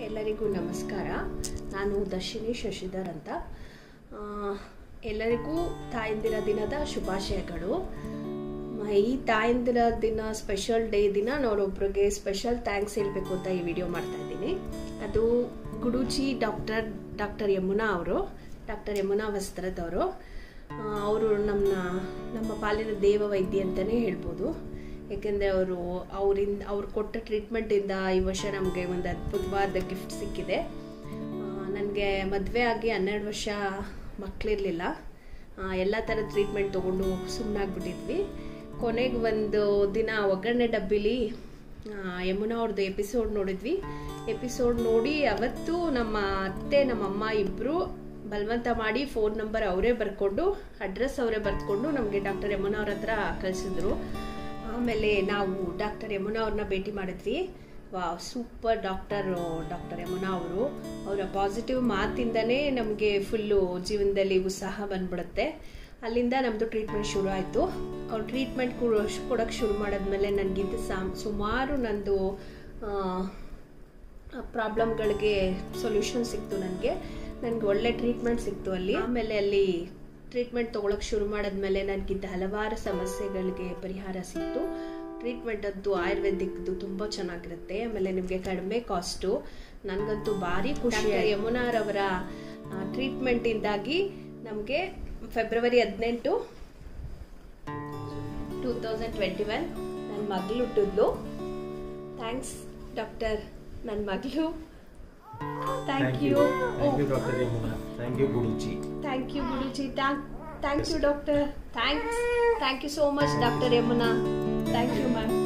ಎಲ್ಲರಿಗೂ ನಮಸ್ಕಾರ ನಾನು ದರ್ಶಿನಿ ಶಶಿಧರ್ ಅಂತ ಆ, ಎಲ್ಲರಿಗೂ ತಾಯಂದಿರ ದಿನದ ಶುಭಾಶಯಗಳು ಮ- ಈ ತಾಯಂದಿರ ದಿನ ಸ್ಪೆಷಲ್ ಡೇ ದಿನ ನಾನೊಬ್ರಿಗೆ ಸ್ಪೆಷಲ್ ಥ್ಯಾಂಕ್ಸ್ ಹೇಳಬೇಕು ಅಂತ ಈ ವಿಡಿಯೋ ಮಾಡ್ತಾ ಇದ್ದೀನಿ ಅದು ಗುಡೂಜಿ ಡಾಕ್ಟರ್ ಡಾಕ್ಟರ್ ಯಮುನಾ ಅವರು ಡಾಕ್ಟರ್ ಯಮುನಾ ವಸ್ತ್ರದವರು ಅವರು ನಮ್ಮ ನಮ್ಮ ಪಾಲಿನ ದೇವ ವೈದ್ಯ ಅಂತಲೇ ಹೇಳ್ಬೋದು ಏಕೆಂದರೆ ಅವರು ಅವರಿಂದ ಅವ್ರು ಕೊಟ್ಟ ಟ್ರೀಟ್ಮೆಂಟಿಂದ ಈ ವರ್ಷ ನಮಗೆ ಒಂದು ಅದ್ಭುತವಾದ ಗಿಫ್ಟ್ ಸಿಕ್ಕಿದೆ ನನಗೆ ಮದುವೆ ಆಗಿ ಹನ್ನೆರಡು ವರ್ಷ ಮಕ್ಕಳಿರಲಿಲ್ಲ ಎಲ್ಲ ಥರದ ಟ್ರೀಟ್ಮೆಂಟ್ ತೊಗೊಂಡು ಸುಮ್ಮನಾಗ್ಬಿಟ್ಟಿದ್ವಿ ಕೊನೆಗೆ ಒಂದು ದಿನ ಒಗ್ಗರಣೆ ಡಬ್ಬಿಲಿ ಆ, ಯಮುನಾ ಅವ್ರದ್ದು ಎಪಿಸೋಡ್ ನೋಡಿದ್ವಿ ಎಪಿಸೋಡ್ ನೋಡಿ ಅವತ್ತು ನಮ್ಮ ಅತ್ತೆ ನಮ್ಮಮ್ಮ ಇಬ್ಬರು ಬಲವಂತ ಮಾಡಿ ಫೋನ್ ನಂಬರ್ ಅವರೇ ಬರ್ಕೊಂಡು ಅಡ್ರೆಸ್ ಅವರೇ ಬರ್ಕೊಂಡು ನಮಗೆ ಡಾಕ್ಟರ್ ಯಮುನಾ ಅವ್ರ ಹತ್ರ ಕಳಿಸಿದ್ರು ಆಮೇಲೆ ನಾವು ಡಾಕ್ಟರ್ ಯಮುನಾ ಅವ್ರನ್ನ ಭೇಟಿ ಮಾಡಿದ್ವಿ ವಾ ಸೂಪರ್ ಡಾಕ್ಟರ್ ಡಾಕ್ಟರ್ ಯಮುನಾ ಅವರು ಅವರ ಪಾಸಿಟಿವ್ ಮಾತಿಂದನೇ ನಮಗೆ ಫುಲ್ಲು ಜೀವನದಲ್ಲಿ ಉತ್ಸಾಹ ಬಂದ್ಬಿಡುತ್ತೆ ಅಲ್ಲಿಂದ ನಮ್ಮದು ಟ್ರೀಟ್ಮೆಂಟ್ ಶುರು ಆಯಿತು ಅವ್ರು ಟ್ರೀಟ್ಮೆಂಟ್ ಕೊಡೋಕ್ಕೆ ಶುರು ಮಾಡಿದ್ಮೇಲೆ ನನಗಿದ್ದು ಸಾಮ್ ಸುಮಾರು ನಂದು ಪ್ರಾಬ್ಲಮ್ಗಳಿಗೆ ಸೊಲ್ಯೂಷನ್ ಸಿಕ್ತು ನನಗೆ ನನಗೆ ಒಳ್ಳೆ ಟ್ರೀಟ್ಮೆಂಟ್ ಸಿಕ್ತು ಅಲ್ಲಿ ಆಮೇಲೆ ಅಲ್ಲಿ ಟ್ರೀಟ್ಮೆಂಟ್ ತೊಗೊಳಕ್ಕೆ ಶುರು ಮಾಡಿದ್ಮೇಲೆ ನನಗಿದ್ದ ಹಲವಾರು ಸಮಸ್ಯೆಗಳಿಗೆ ಪರಿಹಾರ ಸಿಕ್ತು ಟ್ರೀಟ್ಮೆಂಟ್ ಅಂತೂ ಆಯುರ್ವೇದಿಕ್ದು ತುಂಬ ಚೆನ್ನಾಗಿರುತ್ತೆ ಆಮೇಲೆ ನಿಮಗೆ ಕಡಿಮೆ ಕಾಸ್ಟು ನನಗಂತೂ ಭಾರಿ ಖುಷಿ ಯಮುನಾರವರ ಟ್ರೀಟ್ಮೆಂಟಿಂದಾಗಿ ನಮಗೆ ಫೆಬ್ರವರಿ ಹದಿನೆಂಟು ಟೂ ತೌಸಂಡ್ ಟ್ವೆಂಟಿ ಒನ್ ನನ್ನ ಮಗಳು ಹುಟ್ಟಿದ್ಲು ಥ್ಯಾಂಕ್ಸ್ ಡಾಕ್ಟರ್ ನನ್ನ ಮಗಳು thank you thank you doctor Yamuna thank you Guruji thank you Guruji thank you doctor thanks thank you so much doctor Yamuna thank you ma'am